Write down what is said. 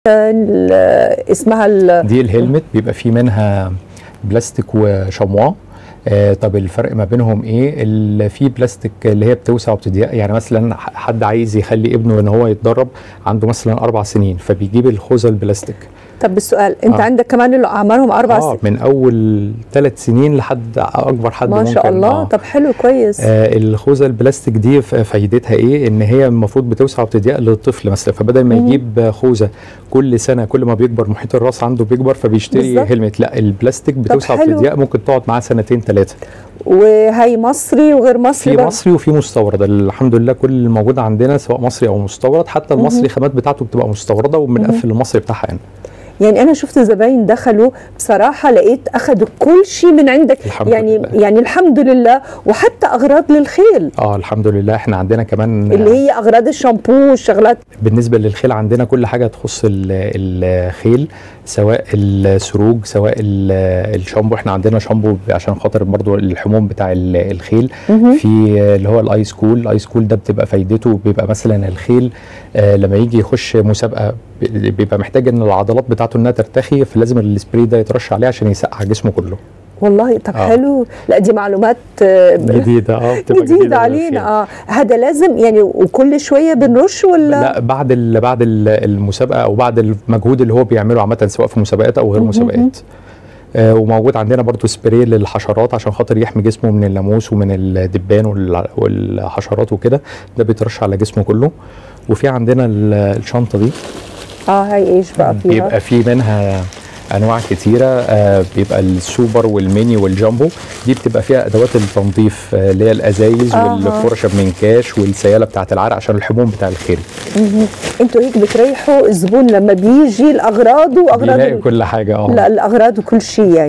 ال- اسمها ال- دي الهلمت بيبقى فيه منها بلاستيك وشمواه آه طب الفرق ما بينهم ايه اللي في بلاستيك اللي هي بتوسع وبتضيق يعني مثلا ح- حد عايز يخلي ابنه ان هو يتدرب عنده مثلا اربع سنين فبيجيب الخوذه البلاستيك طب السؤال انت آه. عندك كمان اللي اعمارهم اربع اه سنين من اول ثلاث سنين لحد اكبر حد ما ممكن شاء الله آه. طب حلو كويس آه الخوذه البلاستيك دي ف- فايدتها ايه ان هي المفروض بتوسع وبتضيق للطفل مثلا فبدل ما مم. يجيب خوذه كل سنه كل ما بيكبر محيط الراس عنده بيكبر فبيشتري بالظبط. هلمت لا البلاستيك بتوسع حلو. وبتضيق ممكن تقعد معاه سنتين ثلاثه وهي مصري وغير مصري في برضه. مصري وفي مستورد الحمد لله كل الموجود عندنا سواء مصري او مستورد حتى المصري الخامات بتاعته بتبقى مستورده وبنقفل المصري بتاعها يعني يعني انا شفت زباين دخلوا بصراحه لقيت اخذوا كل شيء من عندك الحمد يعني لله. يعني الحمد لله وحتى اغراض للخيل اه الحمد لله احنا عندنا كمان اللي هي اغراض الشامبو والشغلات بالنسبه للخيل عندنا كل حاجه تخص ال- الخيل سواء السروج سواء ال- الشامبو احنا عندنا شامبو عشان خاطر برضو الحموم بتاع ال- الخيل مهم. في اللي هو الاي سكول الاي سكول ده بتبقى فايدته بيبقى مثلا الخيل آه، لما يجي يخش مسابقه ب- بيبقى محتاج ان العضلات بتاعته انها ترتخي فلازم السبراي ده يترش عليه عشان يسقع جسمه كله والله طب آه. حلو لا دي معلومات آه، جديده اه بتبقى جديدة للخيل. علينا اه هذا لازم يعني وكل شويه بنرش ولا لا بعد ال بعد ال- المسابقه او بعد المجهود اللي هو بيعمله عامه سواء في مسابقات او غير مهم. مسابقات آه وموجود عندنا برضو سبراي للحشرات عشان خاطر يحمي جسمه من اللاموس ومن الدبان والع- والحشرات وكده ده بيترش على جسمه كله وفي عندنا ال- الشنطه دي اه هي ايش بقى فيها بيبقى في منها انواع كتيره آه بيبقى السوبر والميني والجامبو دي بتبقى فيها ادوات التنظيف آه، اللي هي الازايز آه. والفرشه بمنكاش والسياله بتاعه العرق عشان الحموم بتاع الخيل مهم. انتوا هيك بتريحوا الزبون لما بيجي الاغراض واغراض بيلاقي ال- كل حاجه اه لا الاغراض وكل شيء يعني